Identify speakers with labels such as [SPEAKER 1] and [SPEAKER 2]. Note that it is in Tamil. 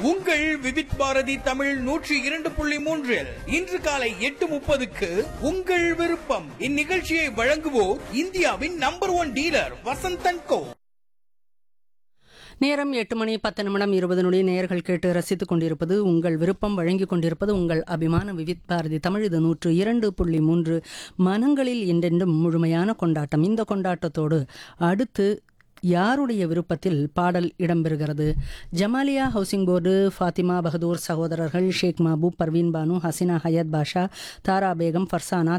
[SPEAKER 1] உங்கள் விவித் பாரதி தமிழ் நூற்றி இரண்டு புள்ளி மூன்றில் இன்று காலை எட்டு முப்பதுக்கு உங்கள் விருப்பம் இந்நிகழ்ச்சியை வழங்குவோர் இந்தியாவின் number one dealer Vasanthan Co
[SPEAKER 2] நேரம் எட்டு மணி பத்து நிமிடம் இருபது நொடி நேயர்கள் கேட்டு ரசித்துக் கொண்டிருப்பது உங்கள் விருப்பம் வழங்கிக் கொண்டிருப்பது உங்கள் அபிமான விவித் பாரதி தமிழ் இது நூற்று இரண்டு புள்ளி மூன்று மனங்களில் என்றென்றும் முழுமையான கொண்டாட்டம் இந்த கொண்டாட்டத்தோடு அடுத்து யாருடைய விருப்பத்தில் பாடல் இடம்பெறுகிறது ஜமாலியா ஹவுசிங் போர்டு ஃபாத்திமா பகதூர் சகோதரர்கள் ஷேக் மஹபூப் பர்வீன் பானு ஹசினா ஹயத் பாஷா தாரா பேகம் ஃபர்சானா